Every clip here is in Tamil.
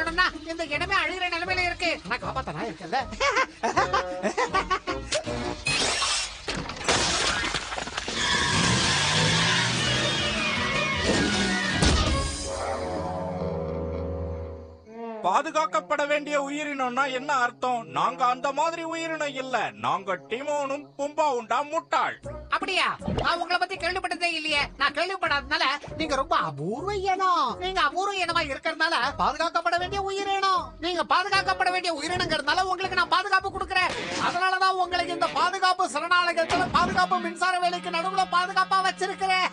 காப்பாத்தணும்னா இந்த இடமே அழிகிற நிலைமையில இருக்கு நான் காப்பாத்த நான் இருக்கேன்ல பாதுகாக்கப்பட வேண்டிய உயிரினம்னா என்ன அர்த்தம் நாங்க அந்த மாதிரி உயிரினம் இல்ல நாங்க டிமோனும் பும்பாவுண்டா முட்டாள் அப்படியா நான் உங்களை பத்தி கேள்விப்பட்டதே இல்லையே நான் கேள்விப்படாதனால நீங்க ரொம்ப அபூர்வ இனம் நீங்க அபூர்வ இனமா இருக்கிறதுனால பாதுகாக்கப்பட வேண்டிய உயிரினம் நீங்க பாதுகாக்கப்பட வேண்டிய உயிரினங்கிறதுனால உங்களுக்கு நான் பாதுகாப்பு கொடுக்கறேன் அதனாலதான் உங்களுக்கு இந்த பாதுகாப்பு சரணாலயத்துல பாதுகாப்பு மின்சார வேலைக்கு நடுவுல பாதுகாப்பா வச்சிருக்கிறேன்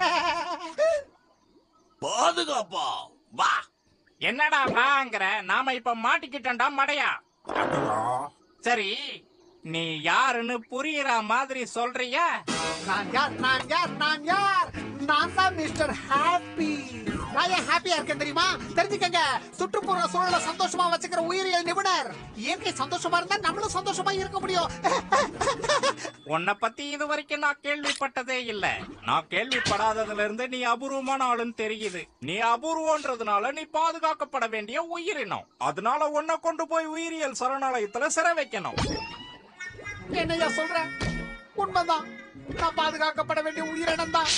பாதுகாப்பா வா என்னடா வாங்குற நாம இப்ப மாட்டிக்கிட்டோம்டா மடையா சரி நீ யாருன்னு புரியுற மாதிரி சொல்றியா நான் யார் நான் யார் நான் யார் நான் தான் மிஸ்டர் ஹாப்பி நான் ஏன் ஹாப்பியா இருக்கேன் தெரியுமா தெரிஞ்சுக்கங்க சுற்றுப்புற சூழலை சந்தோஷமா வச்சுக்கிற உயிரியல் நிபுணர் இயற்கை சந்தோஷமா இருந்தா நம்மளும் சந்தோஷமா இருக்க முடியும் உன்னை பத்தி இது வரைக்கும் நான் கேள்விப்பட்டதே இல்ல நான் கேள்விப்படாததுல இருந்து நீ அபூர்வமான ஆளுன்னு தெரியுது நீ அபூர்வன்றதுனால நீ பாதுகாக்கப்பட வேண்டிய உயிரினம் அதனால உன்னை கொண்டு போய் உயிரியல் சரணாலயத்துல சிறை வைக்கணும் என்னையா சொல்ற உண்மைதான் நான் பாதுகாக்கப்பட வேண்டிய உயிரினம் தான்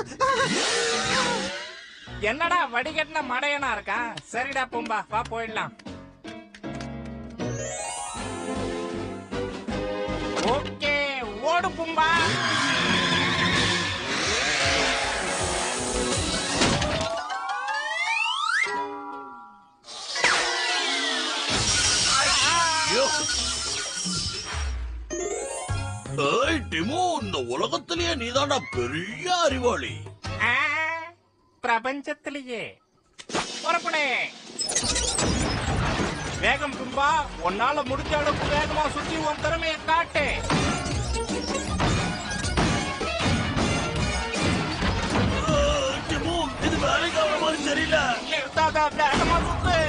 என்னடா வடிகட்டின மடையனா இருக்கான் சரிடா பூம்பா வா போயிடலாம் ஓகே ஓடு பூம்பா ஏய் டிமோ இந்த உலகத்திலேயே நீதான்டா பெரிய அறிவாளி ஆ, பிரபஞ்சத்திலேயே புறப்படு வேகம் பூம்பா உன்னால முடிஞ்ச அளவுக்கு வேகமா சுத்தி உன் திறமையை காட்டு ஏய், டிமோ இது வேலைக்கு ஆகிற மாதிரி தெரியல நிறுத்தாத வேகமா சுத்து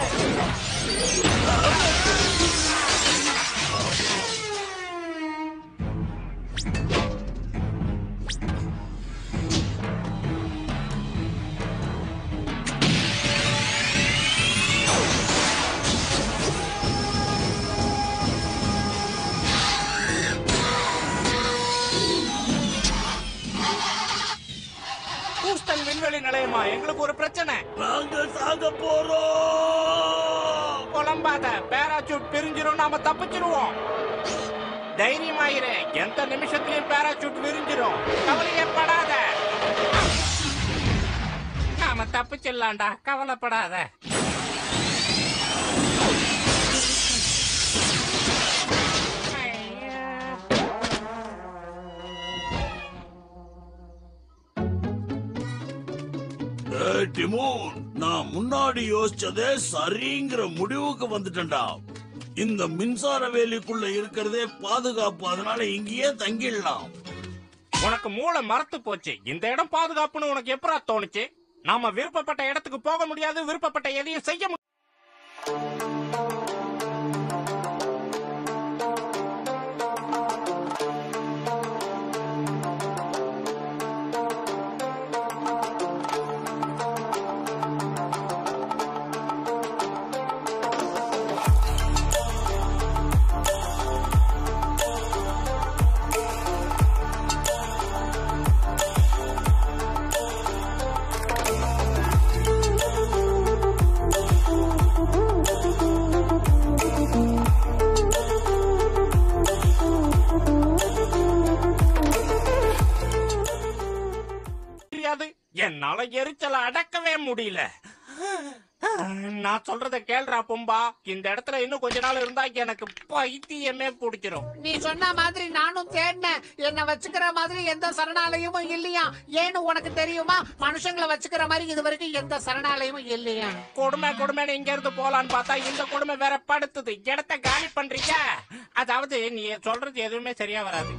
ஹூஸ்டன் விண்வெளி நிலையமா எங்களுக்கு ஒரு பிரச்சனை நாங்க சாக போறோம் புலம்பாத பேராசூட் பிரிஞ்சிரும் நாம தப்பிச்சிருவோம் தைரியமாயிரு எந்த நிமிஷத்துலயும் பேராசூட் விரிஞ்சிரும் கவலையே படாத நாம தப்பிச்சிடலாம்டா கவலைப்படாத ஏய் டிமோன் நான் முன்னாடி யோசிச்சதே சரிங்கிற முடிவுக்கு வந்துட்டேன்டா இந்த மின்சார வேலிக்குள்ள இருக்கிறதே பாதுகாப்பு அதனால இங்கேயே தங்கிடலாம் உனக்கு மூளை மறத்து போச்சு இந்த இடம் பாதுகாப்புன்னு உனக்கு எப்பரா தோணுச்சு நாம விருப்பப்பட்ட இடத்துக்கு போக முடியாது விருப்பப்பட்ட எதையும் செய்ய முடியாது முடியாது என்னால எரிச்சலை அடக்கவே முடியல நான் சொல்றத கேள்றா பும்பா இந்த இடத்துல இன்னும் கொஞ்ச நாள் இருந்தா எனக்கு பைத்தியமே பிடிச்சிரும் நீ சொன்ன மாதிரி நானும் தேடினேன் என்ன வச்சுக்கிற மாதிரி எந்த சரணாலயமும் இல்லையா ஏன்னு உனக்கு தெரியுமா மனுஷங்களை வச்சுக்கிற மாதிரி இது வரைக்கும் எந்த சரணாலயமும் இல்லையா கொடுமை கொடுமை இங்க இருந்து போலான்னு பார்த்தா இந்த கொடுமை வேற படுத்துது இடத்த காலி பண்றீங்க அதாவது நீ சொல்றது எதுவுமே சரியா வராது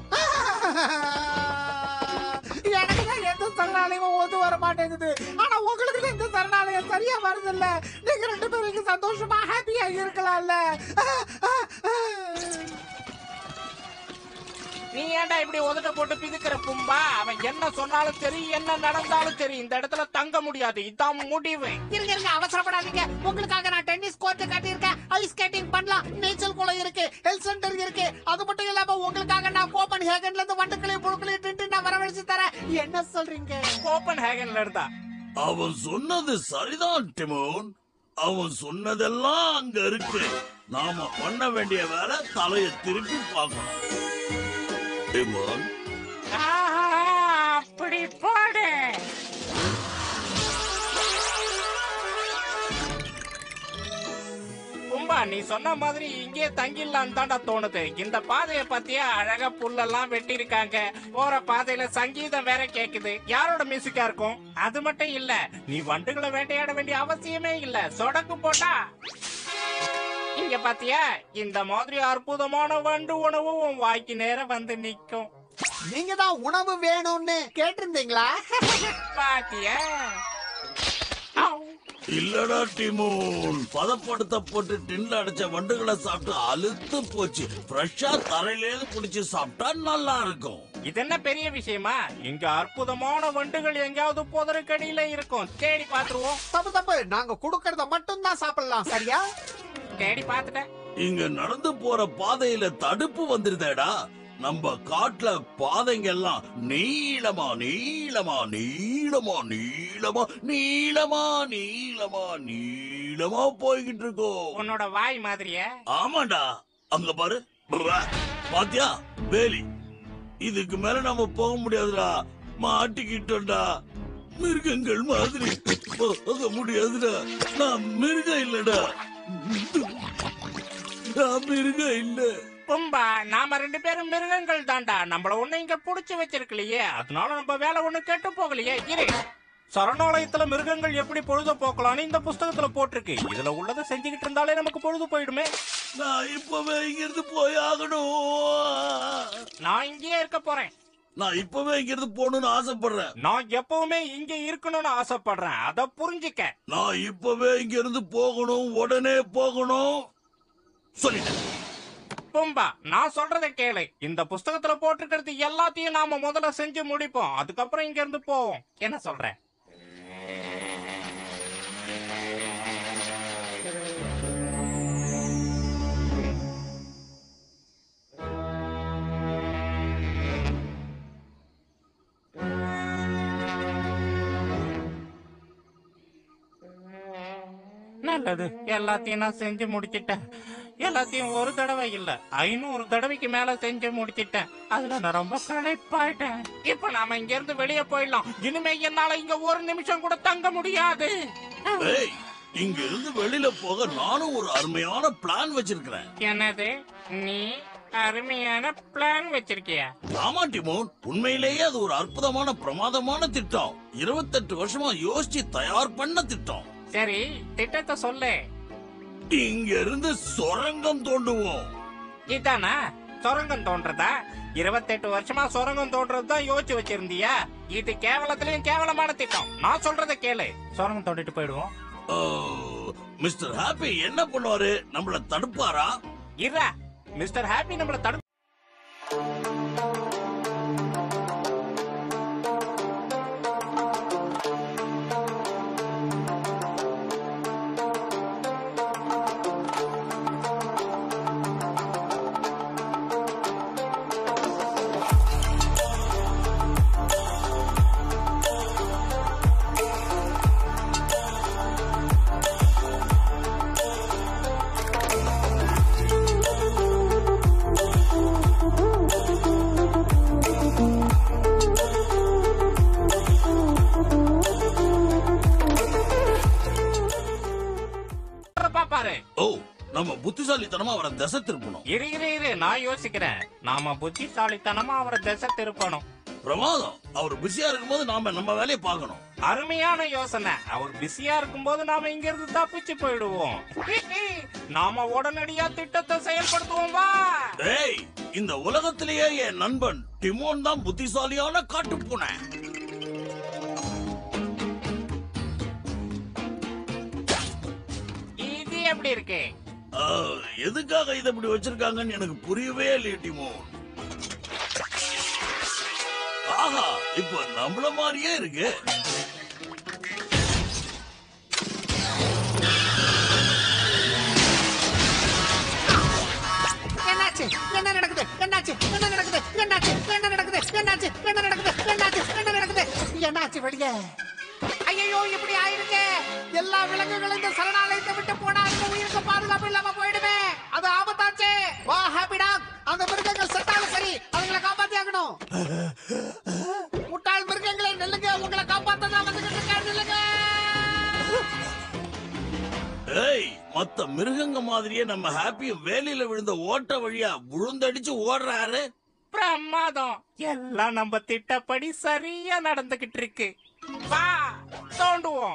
எனக்கு தான் எந்த சரணாலயமும் ஒத்து வர மாட்டேங்குது ஆனா உங்களுக்கு தான் இந்த சரணாலயம் சரியா வருது இல்ல நீங்க ரெண்டு பேரும் இங்க சந்தோஷமா ஹாப்பியா இருக்கலாம்ல நீ ஏன்டா இப்படி உதட்ட போட்டு பிதுக்கிற பும்பா அவன் என்ன சொன்னாலும் சரி என்ன நடந்தாலும் சரி இந்த இடத்துல தங்க முடியாது இதான் முடிவு இருங்க இருங்க அவசரப்படாதீங்க உங்களுக்காக நான் டென்னிஸ் கோர்ட் கட்டி ஐஸ் ஸ்கேட்டிங் பண்ணலாம் நீச்சல் குளம் இருக்கு ஹெல்த் சென்டர் இருக்கு அது மட்டும் இல்லாம உங்களுக்காக நான் கோப்பன் ஹேகன்ல இருந்து வண்டுக்களையும் புழுக்களையும் தின்ட்டு நான் வரவழைச்சு தரேன் என்ன சொல்றீங்க கோப்பன் ஹேகன்ல இருந்தா அவன் சொன்னது சரிதான் டிமோன் அவன் சொன்னதெல்லாம் அங்க இருக்கு நாம பண்ண வேண்டிய வேலை தலைய திருப்பி பார்க்கணும் டிமோன் ஆஹா, அப்படி போடு கும்பா நீ சொன்ன மாதிரி இங்கே தங்கிடலாம் தாண்டா தோணுது இந்த பாதைய பத்தியா அழகா புல்லெல்லாம் வெட்டி இருக்காங்க போற பாதையில சங்கீதம் வேற கேக்குது யாரோட மியூசிக்கா இருக்கும் அது மட்டும் இல்ல நீ வண்டுகளை வேட்டையாட வேண்டிய அவசியமே இல்ல சொடக்கு போட்டா இங்க பாத்தியா இந்த மாதிரி அற்புதமான வண்டு உணவு உன் வாய்க்கு நேரம் வந்து நிக்கும் நீங்க தான் உணவு வேணும்னு கேட்டிருந்தீங்களா பாத்தியா ஆவ். இல்லடா டிமோன் பதப்படுத்தப்பட்டு டின்ல அடைச்ச வண்டுகளை சாப்பிட்டு அழுத்து போச்சு ஃப்ரெஷ்ஷா தரையிலேருந்து புடிச்சு சாப்பிட்டா நல்லா இருக்கும் இது என்ன பெரிய விஷயமா இங்க அற்புதமான வண்டுகள் எங்கேயாவது புதருக்கடியில இருக்கும் தேடி பாத்துருவோம் தப்பு தப்பு நாங்க குடுக்கறத மட்டும் தான் சாப்பிடலாம் சரியா தேடி பாத்துட்டேன் இங்க நடந்து போற பாதையில தடுப்பு வந்துருதேடா நம்ம காட்டுல பாதைங்க எல்லாம் நீளமா நீளமா நீளமா நீளமா நீளமா நீளமா நீளமா போய்கிட்டு இருக்கோம் உன்னோட வாய் மாதிரியே ஆமாண்டா அங்க பாரு பவா. பாத்தியா வேலி இதுக்கு மேல நம்ம போக முடியாதுடா மாட்டிக்கிட்டோம்டா மிருகங்கள் மாதிரி போக முடியாதுடா நான் மிருகம் இல்லடா நான் மிருகம் இல்ல கும்பா நாம ரெண்டு பேரும் மிருகங்கள் தாண்டா நம்மள ஒண்ணு இங்க புடிச்சு வச்சிருக்கலையே அதனால நம்ம வேலை ஒண்ணு கெட்டு போகலையே இரு சரணாலயத்துல மிருகங்கள் எப்படி பொழுது போக்கலாம்னு இந்த புஸ்தகத்துல போட்டிருக்கு இதுல உள்ளதை செஞ்சுக்கிட்டு இருந்தாலே நமக்கு பொழுது போயிடுமே நான் இப்பவே இங்கிருந்து போய் ஆகணும் நான் இங்கேயே இருக்க போறேன் நான் இப்பவே இங்கிருந்து போகணும்னு ஆசைப்படுறேன் நான் எப்பவுமே இங்க இருக்கணும்னு ஆசைப்படுறேன் அத புரிஞ்சுக்க நான் இப்பவே இங்கிருந்து போகணும் உடனே போகணும் சொல்லிட்டேன் பும்பா நான் சொல்றத கேளு இந்த புஸ்தகத்துல போட்டிருக்கிறது எல்லாத்தையும் நாம முதல்ல செஞ்சு முடிப்போம் அதுக்கப்புறம் இங்க இருந்து போவோம் என்ன சொல்ற நல்லது எல்லாத்தையும் நான் செஞ்சு முடிச்சிட்டேன் எல்லாத்தையும் ஒரு தடவை இல்ல ஐநூறு தடவைக்கு மேல செஞ்சு முடிச்சிட்டேன் அதுல நான் ரொம்ப களைப்பாயிட்டேன் இப்ப நாம இங்க இருந்து வெளியே போயிடலாம் இனிமே என்னால இங்க ஒரு நிமிஷம் கூட தங்க முடியாது ஏய் இங்க இருந்து வெளியில போக நானும் ஒரு அருமையான பிளான் வச்சிருக்கிறேன் என்னது நீ அருமையான பிளான் வச்சிருக்கியா ஆமா டிமோன் உண்மையிலேயே அது ஒரு அற்புதமான பிரமாதமான திட்டம் இருபத்தெட்டு வருஷமா யோசிச்சு தயார் பண்ண திட்டம் சரி திட்டத்தை சொல்லு இங்க இருந்து சுரங்கம் தோண்டுவோம் இதானா சுரங்கம் தோன்றதா இருபத்தெட்டு வருஷமா சுரங்கம் தோன்றது தான் யோசிச்சு வச்சிருந்தியா இது கேவலத்திலயும் கேவலமான திட்டம் நான் சொல்றத கேளு சுரங்கம் தோண்டிட்டு போயிடுவோம் ஓ, மிஸ்டர் ஹாப்பி என்ன பண்ணுவாரு நம்மள தடுப்பாரா இருடா மிஸ்டர் ஹாப்பி நம்மள தடு பாப்பாரு ஓ நம்ம புத்திசாலித்தனமா அவரை திசை திருப்பணும் இரு இரு இரு நான் யோசிக்கிறேன் நாம புத்திசாலித்தனமா அவரை திசை திருப்பணும் பிரமாதம் அவர் பிஸியா இருக்கும்போது நாம நம்ம வேலையை பார்க்கணும் அருமையான யோசனை அவர் பிஸியா இருக்கும்போது நாம இங்க இருந்து தப்பிச்சு போயிடுவோம் நாம உடனடியா திட்டத்தை செயல்படுத்துவோம் வா ஏய் இந்த உலகத்திலேயே என் நண்பன் டிமோன் தான் புத்திசாலியான காட்டுப்பூனை இது எப்படி இருக்கு ஆ, எதுக்காக இதை இப்படி வச்சிருக்காங்கன்னு எனக்கு புரியவே இல்லையே டிமோன் ஆஹா இப்ப நம்மள மாதிரியே இருக்கு என்னாச்சு வெளியே ஐயோ இப்படி ஆயிடுங்க எல்லா விலங்குகளும் இந்த சரணாலயத்தை விட்டு போனா இந்த உயிருக்கு பாதுகாப்பு இல்லாம போயிடுமே அது ஆபத்தாச்சே வா ஹாப்பி டாக் அந்த மிருகங்கள் செத்தாலும் சரி அவங்களை காப்பாத்தி ஆகணும் முட்டாள் மிருகங்களை நெல்லுங்க உங்களை காப்பாத்த தான் வந்துகிட்டு இருக்கேன் நில்லுங்க ஏய் மத்த மிருகங்க மாதிரியே நம்ம ஹாப்பியும் வேலையில விழுந்த ஓட்ட வழியா விழுந்தடிச்சு ஓடுறாரு பிரமாதம் எல்லாம் நம்ம திட்டப்படி சரியா நடந்துகிட்டு இருக்கு வா தோண்டுவோம்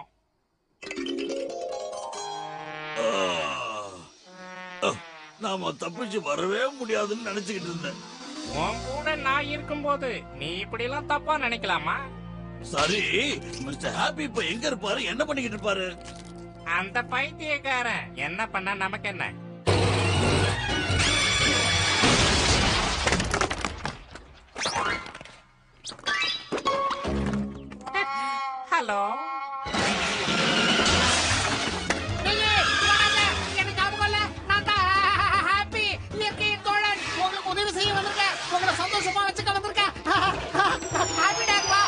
ஆ. அ, நாம தப்பிச்சு வரவே முடியாதுன்னு நினைச்சுக்கிட்டு இருந்தேன் உன் கூட நான் இருக்கும்போது நீ இப்படி எல்லாம் தப்பா நினைக்கலாமா சரி மிஸ்டர் ஹாப்பி இப்ப எங்க இருப்பாரு என்ன பண்ணிக்கிட்டு இருப்பாரு அந்த பைத்தியக்காரன் என்ன பண்ண நமக்கு என்ன ஹலோ ஏய், வராத. எனக்கு ஞாபகம் இல்ல. நான் தான் happy, இயற்கையின் தோழன். உங்களுக்கு உதவி செய்ய வந்திருக்கேன். உங்களை சந்தோஷமா வச்சுக்க வந்திருக்கேன். Happy dog, வா.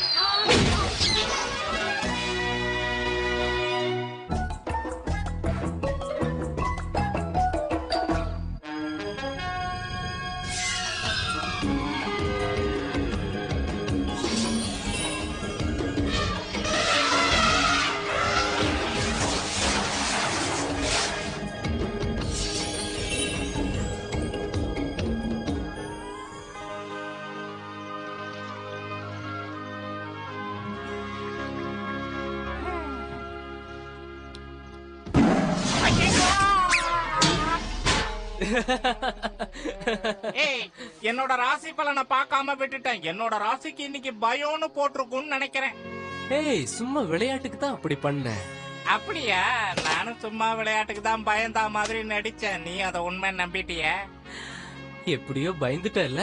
ஏய் என்னோட ராசி பலனை பார்க்காம விட்டுட்டேன் என்னோட ராசிக்கு இன்னைக்கு பயம்னு போட்டிருக்கும்னு நினைக்கிறேன் ஏய் சும்மா விளையாட்டுக்கு தான் அப்படி பண்ண அப்படியா நானும் சும்மா விளையாட்டுக்கு தான் பயந்தா மாதிரி நடிச்சேன் நீ அதை உண்மை நம்பிட்டிய எப்படியோ பயந்துட்டல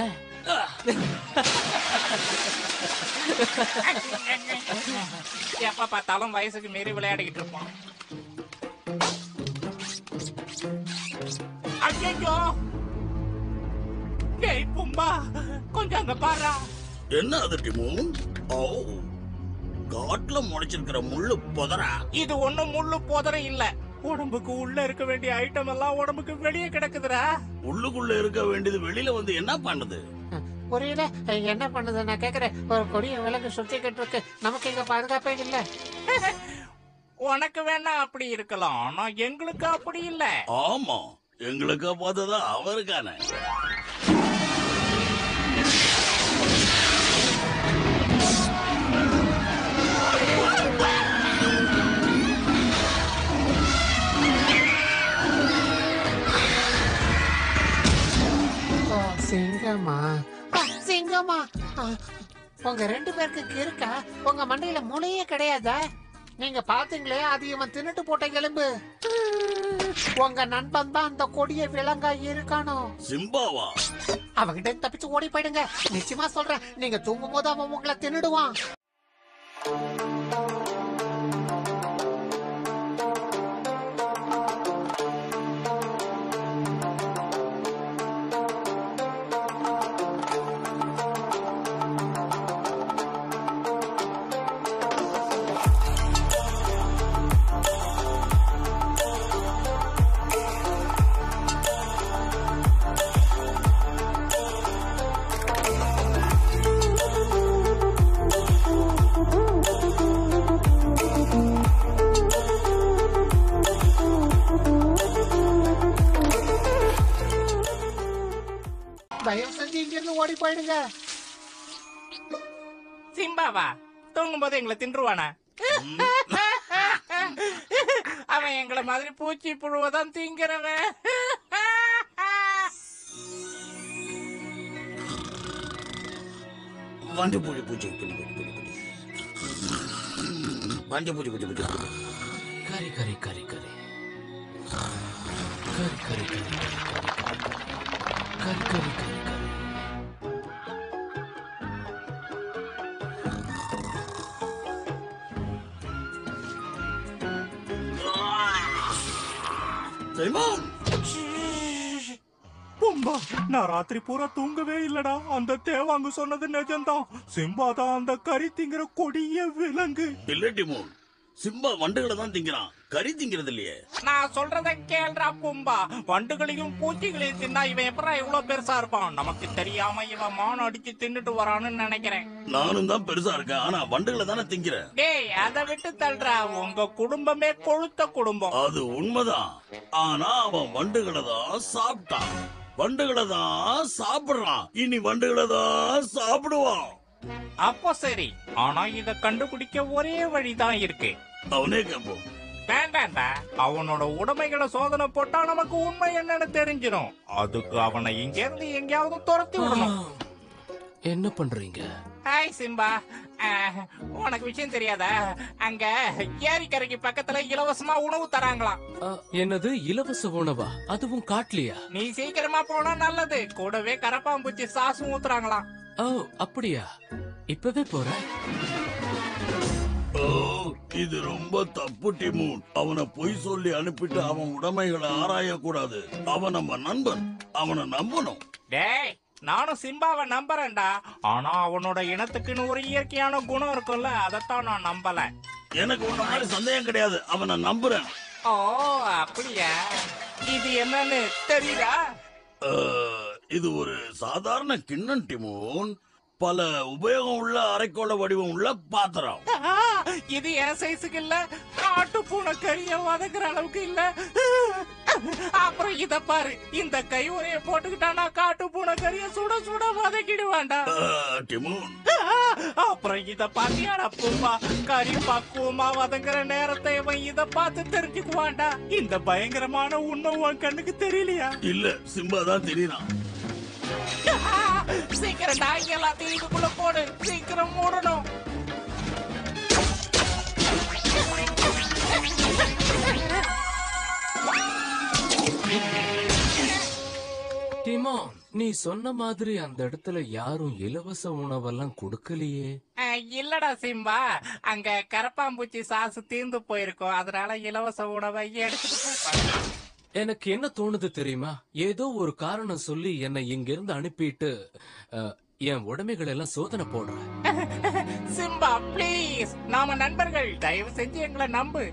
எப்ப பார்த்தாலும் வயசுக்கு மீறி விளையாடிக்கிட்டு இருப்போம் ஐயோ ஏய் பும்பா கொஞ்சம் அங்க பாரா என்ன அது டிமோன் ஓ காட்டுல முளைச்சிருக்கிற முள்ளு புதரா இது ஒண்ணும் முள்ளு போதரை இல்ல உடம்புக்கு உள்ள இருக்க வேண்டிய ஐட்டம் எல்லாம் உடம்புக்கு வெளியே கிடக்குதுடா உள்ளுக்குள்ள இருக்க வேண்டியது வெளியில வந்து என்ன பண்ணுது புரியல என்ன பண்ணுது நான் கேக்குறேன் ஒரு கொடிய விலங்கு சுத்திக்கிட்டு இருக்கு நமக்கு இங்க பாதுகாப்பே இல்ல உனக்கு வேணா அப்படி இருக்கலாம் ஆனா எங்களுக்கு அப்படி இல்ல ஆமா எங்களுக்கு பார்த்ததா அவருக்கான ஓ, சிங்கமா ஆ, சிங்கமா ஆ, உங்க ரெண்டு பேருக்கு இருக்கா உங்க மண்டையில மூளையே கிடையாதா நீங்க பாத்தீங்களே அது இவன் தின்னுட்டு போட்ட எலும்பு உங்க நண்பன் தான் அந்த கொடிய விலங்கா இருக்கானோ சிம்பாவா அவகிட்ட தப்பிச்சு ஓடி போயிடுங்க நிச்சயமா சொல்றேன் நீங்க தூங்கும் போது அவன் உங்களை தின்னுடுவான் தயவு செஞ்சு இங்க இருந்து ஓடி போயிடுங்க சிம்பாவா தூங்கும் போது எங்களை தின்றுவானா அவன் எங்களை மாதிரி பூச்சி புழுவதான் திங்கிறவன் வண்டி பூஜை பூஜை பூஜை பூஜை பூஜை பூஜை வண்டி பூஜை பூஜை பூஜை பூஜை கரி கரி கரி கரி கரி கரி கரி கரி கரி கரி கரி சைமான் பும்பா நான் ராத்திரி பூரா தூங்கவே இல்லடா அந்த தேவாங்கு சொன்னது நிஜம்தான் சிம்பா தான் அந்த கறி திங்கிற கொடிய விலங்கு இல்ல டிமோன் சிம்பா வண்டுகளை தான் திங்கிறான் கறி திங்கிறது இல்லையே நான் சொல்றத கேள்றா கும்பா வண்டுகளையும் பூச்சிகளையும் தின்னா இவன் எப்படா இவ்வளவு பெருசா இருப்பான் நமக்கு தெரியாம இவன் மான் அடிச்சு தின்னுட்டு வரான்னு நினைக்கிறேன் நானும் தான் பெருசா இருக்கேன் ஆனா வண்டுகளை தானே திங்கிறேன் டேய் அதை விட்டு தள்ளுறா உங்க குடும்பமே கொழுத்த குடும்பம் அது உண்மைதான் ஆனா அவன் வண்டுகளை தான் சாப்பிட்டான் வண்டுகளை தான் சாப்பிடுறான் இனி வண்டுகளை தான் சாப்பிடுவான் அப்போ சரி ஆனா இத கண்டுபிடிக்க ஒரே வழிதான் இருக்கு அவனே கேட்போம் வேண்டாண்டா அவனோட உடைமைகளை சோதனை போட்டா நமக்கு உண்மை என்னன்னு தெரிஞ்சிடும் அதுக்கு அவனை இங்க இருந்து எங்கேயாவது துரத்தி விடணும் என்ன பண்றீங்க ஹாய் சிம்பா அஹ், உனக்கு விஷயம் தெரியாதா அங்க ஏரிக்கரைக்கு பக்கத்துல இலவசமா உணவு தராங்களாம் ஆ, என்னது இலவச உணவா அதுவும் காட்டலையா நீ சீக்கிரமா போனா நல்லது கூடவே கரப்பாம்பூச்சி சாசும் ஊத்துறாங்களாம் ஓ அப்படியா இப்பவே போறேன் ஓ இது ரொம்ப தப்பு டிமூன் அவனை பொய் சொல்லி அனுப்பிட்டு அவன் உடைமைகளை ஆராய கூடாது அவன் நம்ம நண்பன் அவனை நம்பணும் டேய் நானும் சிம்பாவை நம்புறேன்டா ஆனா அவனோட இனத்துக்குன்னு ஒரு இயற்கையான குணம் இருக்கும்ல அதைத்தான் நான் நம்பல எனக்கு உன்ன மாதிரி சந்தேகம் கிடையாது அவனை நம்புறேன் ஓ அப்படியா இது என்னன்னு தெரியுதா அஹ், இது ஒரு சாதாரண கிண்ணம் டிமோன் பல உபயோகம் உள்ள அரைக்கோள வடிவம் உள்ள பாத்திரம் ஆ, இது என் சைஸுக்கு இல்ல காட்டு பூனை கறிய வதக்குற அளவுக்கு இல்ல அப்புறம் இத பாரு இந்த கை உரைய போட்டுக்கிட்டா நான் காட்டு பூனை கறிய சுட சுட வதக்கிடுவான்டா அஹ், டிமோன் அப்புறம் இத பாத்தியாடா பூமா கறி பக்குவமா வதங்குற நேரத்தை இவன் இத பார்த்து தெரிஞ்சுக்குவான்டா இந்த பயங்கரமான உண்மை உன் கண்ணுக்கு தெரியலையா இல்ல சிம்பா தான் தெரியறான் சீக்கிரம் நான் எல்லாத்தையும் இதுக்குள்ள போடு சீக்கிரம் மூடணும் டிமான் நீ சொன்ன மாதிரி அந்த இடத்துல யாரும் இலவச உணவெல்லாம் கொடுக்கலையே அஹ், இல்லடா சிம்பா அங்க கரப்பாம்பூச்சி சாசு தீர்ந்து போயிருக்கோம் அதனால இலவச உணவை எடுத்துட்டு போப்பாங்க எனக்கு என்ன தோணுது தெரியுமா ஏதோ ஒரு காரணம் சொல்லி என்னை இங்க இருந்து அனுப்பிட்டு அஹ், என் உடைமைகள் எல்லாம் சோதனை போடுறேன் சிம்பா ப்ளீஸ் நாம நண்பர்கள் தயவு செஞ்சு எங்களை நம்பு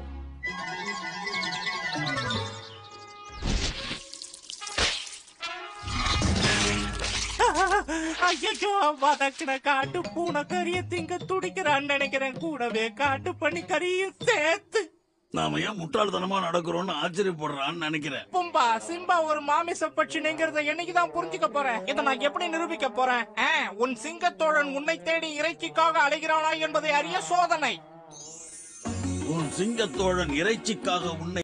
ஐயோ வதக்கின காட்டு பூனை கறிய திங்க துடிக்கிறான்னு நினைக்கிறேன் கூடவே காட்டு பண்ணி கறியும் சேர்த்து நாம ஏன் முட்டாள்தனமா நடக்கிறோம்னு ஆச்சரியப்படுறான்னு நினைக்கிறேன் பும்பா சிம்பா ஒரு மாமிச பட்சினிங்கிறத என்னைக்குதான் புரிஞ்சுக்க போறேன் இதை நான் எப்படி நிரூபிக்க போறேன் ஆ, உன் சிங்கத்தோழன் உன்னை தேடி இறைச்சிக்காக அலைகிறானா என்பதை அறிய சோதனை உன் சிங்கத்தோழன் இறைச்சிக்காக உன்னை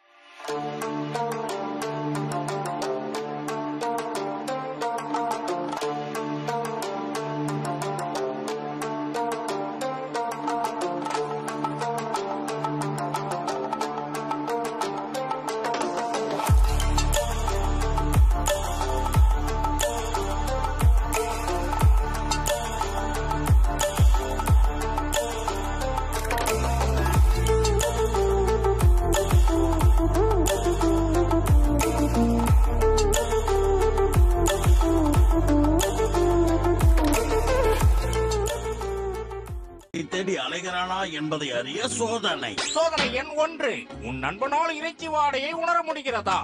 தேடி அலைகிறானா என்பதை அறிய சோதனை சோதனை எண் ஒன்று உன் நண்பனால் இறைச்சி வாடையை உணர முடிகிறதா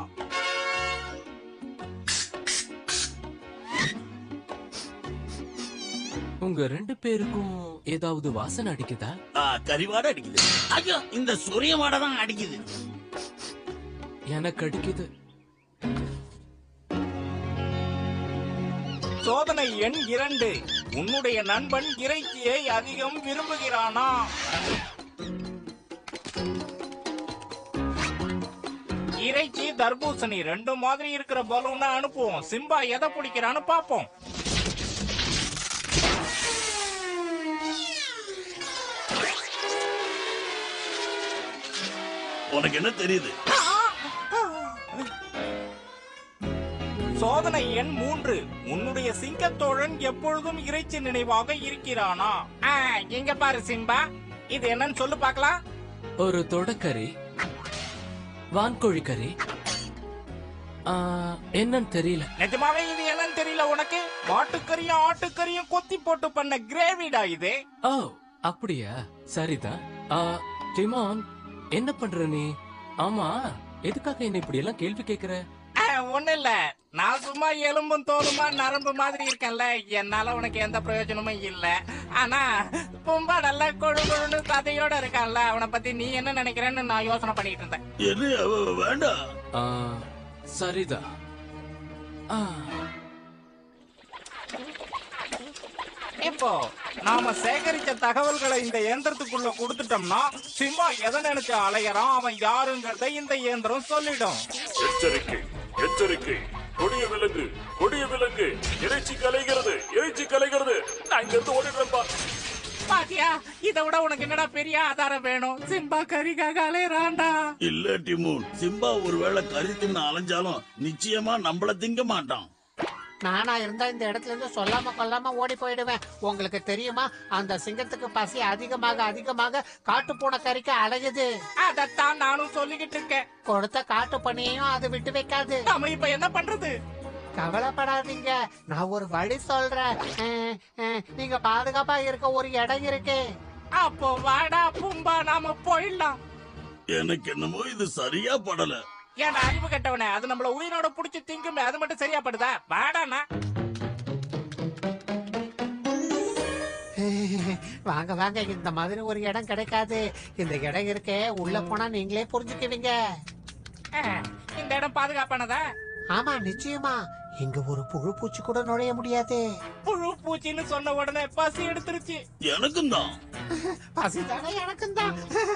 உங்க ரெண்டு பேருக்கும் ஏதாவது வாசனை அடிக்குதா ஆ, கரிவாடை அடிக்குது ஐயோ இந்த சூரிய வாடை தான் அடிக்குது எனக்கு அடிக்குது சோதனை எண் இரண்டு உன்னுடைய நண்பன் இறைச்சியை அதிகம் விரும்புகிறானா இறைச்சி தர்பூசணி ரெண்டு மாதிரி இருக்கிற பலூனை அனுப்புவோம் சிம்பா எதை பிடிக்கிறான்னு பாப்போம் உனக்கு என்ன தெரியுது சோதனை எண் மூன்று உன்னுடைய சிங்கத்தோழன் எப்பொழுதும் இறைச்சி நினைவாக இருக்கிறானா ஆ, இங்க பாரு சிம்பா இது என்னன்னு சொல்லு பார்க்கலாம் ஒரு தொடக்கறி வான்கோழி கறி ஆ, என்னன்னு தெரியல நிஜமாவே இது என்னன்னு தெரியல உனக்கு மாட்டுக்கறியும் ஆட்டுக்கறியும் கொத்தி போட்டு பண்ண கிரேவிடா இது ஓ அப்படியா சரிதான் ஆ, டிமான் என்ன பண்ற நீ ஆமா எதுக்காக என்ன இப்படி எல்லாம் கேள்வி கேக்குற ஒண்ணு இல்ல நான் சும்மா எலும்பும் தோலுமா நரம்பு மாதிரி இருக்கேன்ல என்னால உனக்கு எந்த பிரயோஜனமும் இல்ல ஆனா ரொம்ப நல்லா கொழு கொழுன்னு கதையோட இருக்கான்ல அவனை பத்தி நீ என்ன நினைக்கிறேன்னு நான் யோசனை பண்ணிட்டு இருந்தேன் என்ன அவ- வேண்டாம் ஆ, சரிதான் ஆ, இப்போ நாம சேகரிச்ச தகவல்களை இந்த இயந்திரத்துக்குள்ள கொடுத்துட்டோம்னா சிம்மா எதை நினைச்சு அலையறான் அவன் யாருங்கிறத இந்த இயந்திரம் சொல்லிடும் எச்சரிக்கை எச்சரிக்கை கொடிய விலங்கு கொடிய விலங்கு இறைச்சி கலைகிறது இறைச்சி கலைகிறது நான் இங்க இருந்து ஓடிடுறேன்பா பாத்தியா இதை விட உனக்கு என்னடா பெரிய ஆதாரம் வேணும் சிம்பா கறிக்காக அலையறான்டா இல்ல டிமூன் சிம்பா ஒருவேளை கறி தின்னு அலைஞ்சாலும் நிச்சயமா நம்மள திங்க மாட்டான் நானா இருந்தா இந்த இடத்துல இருந்து சொல்லாம கொல்லாம ஓடி போயிடுவேன் உங்களுக்கு தெரியுமா அந்த சிங்கத்துக்கு பசி அதிகமாக அதிகமாக காட்டு பூனை கறிக்கு அலையுது அதத்தான் நானும் சொல்லிக்கிட்டு இருக்கேன் கொடுத்த காட்டு பணியையும் அது விட்டு வைக்காது நாம இப்ப என்ன பண்றது கவலைப்படாதீங்க நான் ஒரு வழி சொல்றேன் அஹ், அஹ், நீங்க பாதுகாப்பா இருக்க ஒரு இடம் இருக்கு அப்போ வாடா பும்பா நாம போயிடலாம் எனக்கு என்னமோ இது சரியா படல ஏன்டா அறிவு கெட்டவனே அது நம்மள உயிரோட புடிச்சு திங்குமே அது மட்டும் சரியா படுதா வாடாண்ணா வாங்க வாங்க இந்த மாதிரி ஒரு இடம் கிடைக்காது இந்த இடம் இருக்கே உள்ள போனா நீங்களே புரிஞ்சுக்குவீங்க அஹ், இந்த இடம் பாதுகாப்பானதா ஆமா நிச்சயமா இங்க ஒரு புழு பூச்சி கூட நுழைய முடியாது புழு பூச்சின்னு சொன்ன உடனே பசி எடுத்துருச்சு எனக்கும் தான் பசி தானே எனக்கும் தான்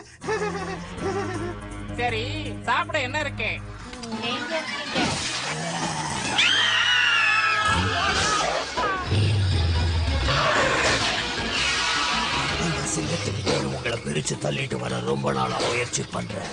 சரி சாப்பிட என்ன இருக்கு எங்க இருக்கீங்க அந்த சிங்கத்துக்கிட்ட உங்களை பிரிச்சு தள்ளிட்டு வர ரொம்ப நாளா முயற்சி பண்றேன்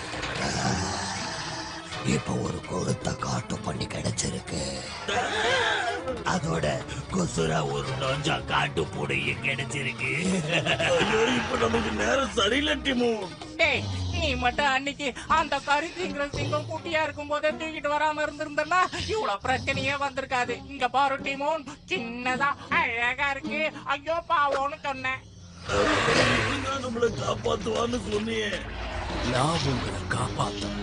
இப்ப ஒரு கொழுத்த காட்டு பண்ணி கிடைச்சிருக்கு அதோட குசுரா ஒரு நொஞ்சா காட்டு பூனையும் கிடைச்சிருக்கு ஐயோ இப்ப நமக்கு நேரம் சரியில்லை டிமூன் டேய் நீ மட்டும் அன்னைக்கு அந்த கருத்திங்கிற சிங்கம் குட்டியா இருக்கும் போதே தூக்கிட்டு வராம இருந்திருந்தனா இவ்வளவு பிரச்சனையே வந்திருக்காது இங்க பாரு டிமோன் சின்னதா அழகா இருக்கு ஐயோ பாவோன்னு சொன்னேன் நீதான் நம்மளை காப்பாத்துவான்னு சொன்னியே நான் உங்களை காப்பாத்துறேன்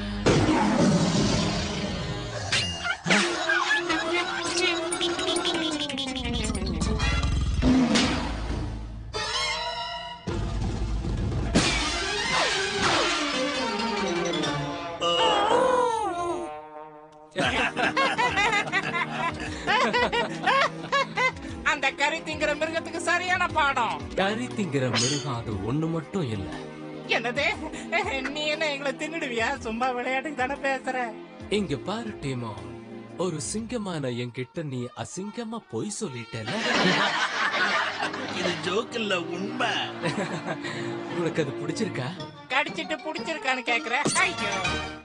அந்த கறி திங்கிற மிருகத்துக்கு சரியான பாடம் கறி திங்கிற மிருகம் அது ஒண்ணு மட்டும் இல்ல என்னது நீ என்ன எங்களை தின்னுடுவியா சும்மா விளையாட்டுக்கு தானே பேசுற இங்க பாரு டீமோ ஒரு சிங்கமான என்கிட்ட நீ அசிங்கமா பொய் சொல்லிட்டல இது ஜோக் இல்ல உண்மை உனக்கு அது பிடிச்சிருக்கா கடிச்சிட்டு புடிச்சிருக்கான்னு கேக்குற ஐயோ